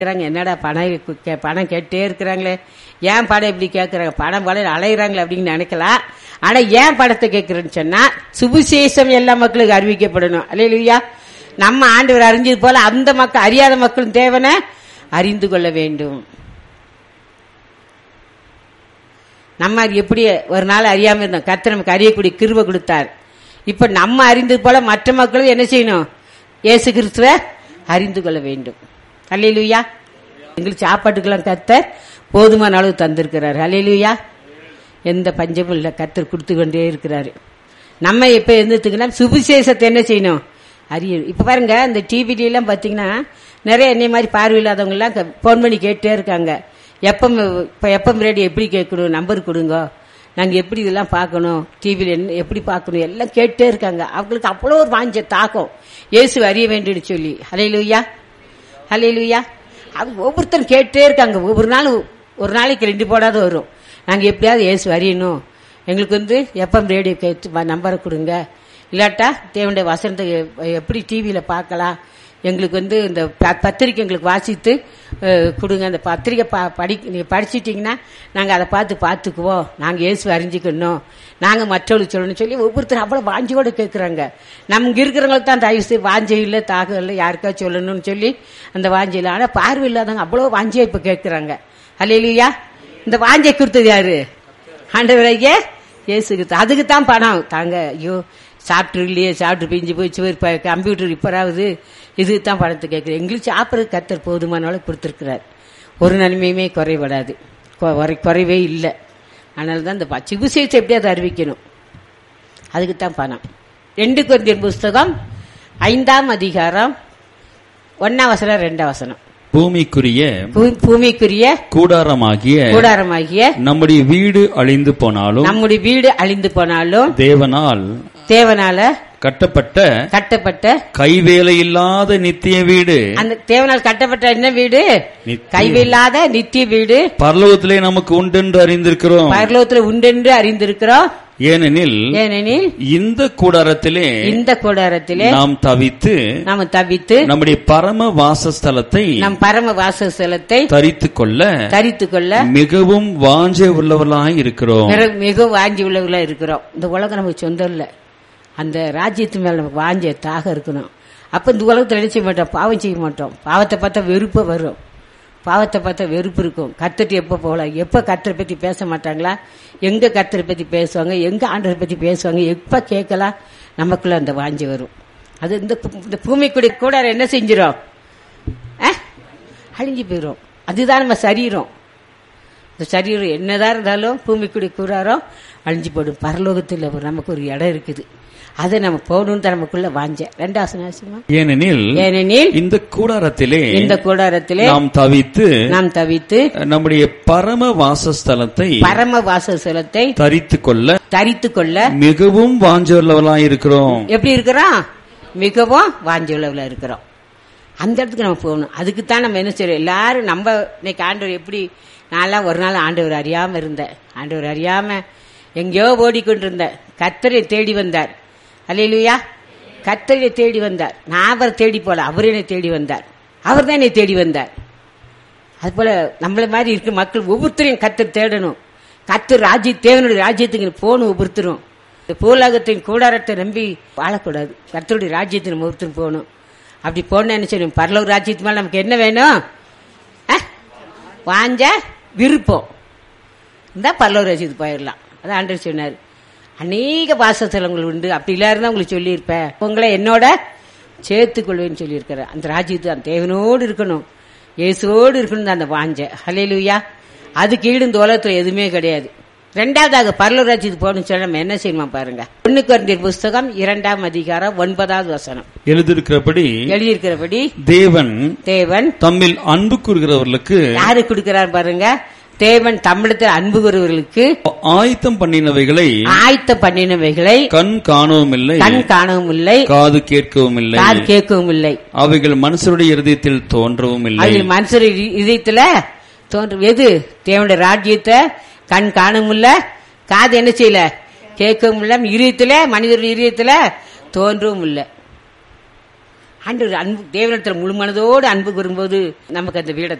கேட்குறாங்க என்னடா பணம் கு- கே- பணம் கேட்டே இருக்கிறாங்களே ஏன் படம் இப்படி கேட்குறாங்க பணம் பல அலையிறாங்களே அப்படின்னு நினைக்கலாம் ஆனா ஏன் படத்தை கேட்குறேன்னு சொன்னா சுவிசேஷம் எல்லா மக்களுக்கு அறிவிக்கப்படணும் அல்லையா நம்ம ஆண்டவர் அறிஞ்சது போல அந்த மக்கள் அறியாத மக்களும் தேவனை அறிந்து கொள்ள வேண்டும் நம்ம அது எப்படி ஒரு நாள் அறியாம இருந்தோம் கர்த்தர் நமக்கு அறியக்கூடிய கிருபை கொடுத்தார் இப்ப நம்ம அறிந்தது போல மற்ற மக்களும் என்ன செய்யணும் இயேசு கிறிஸ்துவ அறிந்து கொள்ள வேண்டும் அல்லேலூயா எங்களுக்கு சாப்பாட்டுக்கெல்லாம் கர்த்தர் போதுமான அளவு தந்திருக்கிறார் அல்லேலூயா எந்த பஞ்சமும் இல்லை கர்த்தர் கொடுத்து கொண்டே இருக்கிறாரு நம்ம இப்ப இருந்துட்டுங்கன்னா சுவிசேஷத்தை என்ன செய்யணும் அறியணும் இப்ப பாருங்க இந்த டிவில எல்லாம் பாத்தீங்கன்னா நிறைய என்னை மாதிரி பார்வையில்லாதவங்க எல்லாம் போன் பண்ணி கேட்டே இருக்காங்க எப்பம் இப்ப எப்பம் ரேடியோ எப்படி கேட்கணும் நம்பர் கொடுங்க நாங்க எப்படி இதெல்லாம் பார்க்கணும் டிவியில் என்ன எப்படி பார்க்கணும் எல்லாம் கேட்டே இருக்காங்க அவங்களுக்கு அவ்வளோ ஒரு வாஞ்ச தாக்கம் இயேசு அறிய வேண்டும்னு சொல்லி ஹalleluya ஹalleluya அவங்க ஒவ்வொருத்தரும் கேட்டே இருக்காங்க ஒவ்வொரு நாள் ஒரு நாளைக்கு ரெண்டு போடாத வரும் நாங்க எப்படியாவது இயேசு அறியணும் எங்களுக்கு வந்து எப்பம் ரேடியோ கேட்டு நம்பரை கொடுங்க இல்லாட்டா தேவனுடைய வசனத்தை எ- எப்படி டிவியில பார்க்கலாம் எங்களுக்கு வந்து இந்த ப- பத்திரிக்கை எங்களுக்கு வாசித்து அஹ், கொடுங்க அந்த பத்திரிக்கை ப படி நீங்க படிச்சிட்டீங்கன்னா நாங்கள் அதை பார்த்து பார்த்துக்குவோம் நாங்கள் இயேசு அறிஞ்சிக்கணும் நாங்கள் மற்றவங்களுக்கு சொல்லணும்னு சொல்லி ஒவ்வொருத்தரும் அவ்வளோ வாஞ்சியோட கேட்குறாங்க நமக்கு இருக்கிறவங்களுக்கு தான் தயவு செய்து வாஞ்சை இல்லை தாகம் இல்லை யாருக்கா சொல்லணும்னு சொல்லி அந்த வாஞ்சை இல்லை ஆனால் பார்வை இல்லாதவங்க அவ்வளோ வாஞ்சியா இப்போ கேட்குறாங்க அல்லையா இந்த வாஞ்சை கொடுத்தது யாரு ஆண்டவரையே இயேசுக்கு அதுக்கு தான் பணம் தாங்க ஐயோ சாப்பிட்டு இல்லையே சாப்பிட்டு பிஞ்சு போய் சுவர் ப- கம்ப்யூட்டர் ரிப்பேராகுது இதுக்கு தான் பணத்தை கேட்குறேன் எங்களுக்கு சாப்பிட்றது கத்தர் போதுமான அளவு கொடுத்துருக்கிறார் ஒரு நன்மையுமே குறைபடாது கொ- குறை- குறைவே இல்லை அதனால தான் இந்த ப- சிகிச்சை எப்படியாவது அறிவிக்கணும் அதுக்கு தான் பணம் ரெண்டு கொரிந்தியர் புஸ்தகம் ஐந்தாம் அதிகாரம் ஒன்னாம் வசனம் ரெண்டாம் வசனம் பூமிக்குரிய பூ- பூமிக்குரிய கூடாரமாகிய கூடாரமாகிய நம்முடைய வீடு அழிந்து போனாலும் நம்முடைய வீடு அழிந்து போனாலும் தேவனால் தேவனால கட்டப்பட்ட கட்டப்பட்ட கைவேலை இல்லாத நித்திய வீடு அந்த தேவனால் கட்டப்பட்ட என்ன வீடு நித்திய- கைவில்லாத நித்திய வீடு பரலோகத்திலே நமக்கு உண்டென்று அறிந்திருக்கிறோம் பரலோகத்தில் உண்டென்று அறிந்திருக்கிறோம் ஏனெனில் ஏனெனில் இந்த கூடாரத்திலே இந்த கூடாரத்திலே நாம் தவித்து நாம் தவித்து நம்முடைய பரம வாசஸ்தலத்தை நம் பரம வாசஸ்தலத்தை தரித்துக் கொள்ள தரித்து கொள்ள மிகவும் வாஞ்சை உள்ளவர்களாய் இருக்கிறோம் மிக- மிகவும் வாஞ்சி உள்ளவர்களா இருக்கிறோம் இந்த உலகம் நமக்கு சொந்தம் இல்ல அந்த ராஜ்யத்து மேல நமக்கு வாஞ்ச தாக இருக்கணும் அப்ப இந்த உலகத்துல என்ன செய்ய மாட்டோம் பாவம் செய்ய மாட்டோம் பாவத்தை பார்த்தா வெறுப்பு வரும் பாவத்தை பார்த்தா வெறுப்பு இருக்கும் கத்துட்டு எப்ப போகலாம் எப்ப கத்தரை பத்தி பேச மாட்டாங்களா எங்க கத்தரை பத்தி பேசுவாங்க எங்க ஆண்டரை பத்தி பேசுவாங்க எப்ப கேட்கலாம் நமக்குள்ள அந்த வாஞ்சி வரும் அது இந்த பூ- இந்த பூமிக்குடி கூட என்ன செஞ்சிரும் அஹ்? அழிஞ்சு போயிடும் அதுதான் நம்ம சரீரம் இந்த சரீரம் என்னதான் இருந்தாலும் பூமிக்குடி கூறாரோ அழிஞ்சு போடும் பரலோகத்தில் ஒரு நமக்கு ஒரு இடம் இருக்குது அதை நம்ம போகணும்னு தான் நமக்குள்ள வாஞ்ச ரெண்டாவது ஆசமா ஏனெனில் ஏனெனில் இந்த கூடாரத்திலே இந்த கூடாரத்திலே நாம் தவித்து நாம் தவித்து நம்முடைய பரம வாசஸ்தலத்தை பரம வாசஸ்தலத்தை தரித்துக் கொள்ள தரித்து கொள்ள மிகவும் வாஞ்சவர்களாய் இருக்கிறோம் எப்படி இருக்கிறோம் மிகவும் வாஞ்சுள்ளவில் இருக்கிறோம் அந்த இடத்துக்கு நம்ம போகணும் அதுக்கு தான் நம்ம என்ன செய்யறோம் எல்லாரும் நம்ம இன்னைக்கு ஆண்டவர் எப்படி நான்லாம் ஒரு நாள் ஆண்டவர் அறியாம இருந்தேன் ஆண்டவர் அறியாம எங்கேயோ ஓடிக்கொண்டிருந்தேன் கத்தரை தேடி வந்தார் அல்லையிலுயா கத்தரை தேடி வந்தார் நான் அவரை தேடி போல அவர் என்னை தேடி வந்தார் அவர் தான் என்னை தேடி வந்தார் அது போல நம்மள மாதிரி இருக்க மக்கள் ஒவ்வொருத்தரையும் கத்தர் தேடணும் கத்தர் ராஜ்ய தேவனுடைய ராஜ்யத்துக்கு போகணும் ஒவ்வொருத்தரும் இந்த பூலகத்தின் கூடாரத்தை நம்பி வாழக்கூடாது கத்தருடைய ராஜ்யத்தை நம்ம ஒருத்தரும் போகணும் அப்படி போன என்ன செய்யணும் பரலோக ராஜ்யத்து மேல நமக்கு என்ன வேணும் அஹ்? வாஞ்ச விருப்பம் இந்த பரலோக ராஜ்யத்துக்கு போயிடலாம் அதான் ஆண்டவர் சொன்னார் அநேக வாசஸ்தலங்கள் உண்டு அப்படி இல்லாருந்தா உங்களுக்கு சொல்லியிருப்பேன் உங்களை என்னோட சேர்த்துக்கொள்வேன்னு சொல்லியிருக்கிறேன் அந்த ராஜ்யத்து அந்த தேவனோடு இருக்கணும் இயேசுவோடு இருக்கணும் அந்த வாஞ்ச ஹalleluya அதுக்கு ஈடு இந்த உலகத்துல எதுவுமே கிடையாது ரெண்டாவதாக பரலூர் ராஜ்யத்துக்கு போகணும்னு சொல்ல நம்ம என்ன செய்யணுமா பாருங்க ஒன்னு குறைந்தர் புஸ்தகம் இரண்டாம் அதிகாரம் ஒன்பதாவது வசனம் எழுதியிருக்கிறபடி எழுதியிருக்கிறபடி தேவன் தேவன் தம்மில் அன்பு கூறுகிறவர்களுக்கு யாரு கொடுக்கிறார் பாருங்க தேவன் தமிழத்தில் அன்பு கூறுவர்களுக்கு ஆயத்தம் பண்ணினவைகளை ஆயத்த பண்ணினவைகளை கண் காணவும் இல்லை கண் காணவும் இல்லை காது கேட்கவும் இல்லை காது கேட்கவும் இல்லை அவைகள் மனுஷருடைய இருதயத்தில் தோன்றவும் இல்லை அதில் மனுஷர் இ- இதயத்துல தோன்றும் எது தேவனுடைய ராஜ்யத்தை கண் காணவும் இல்ல காது என்ன செய்யல கேட்கவும் இல்ல இதயத்துல மனிதருடைய இதயத்துல தோன்றவும் இல்லை ஆண்டவர் அன்பு தேவனிடத்தில் முழு மனதோடு அன்பு வரும்போது நமக்கு அந்த வீடை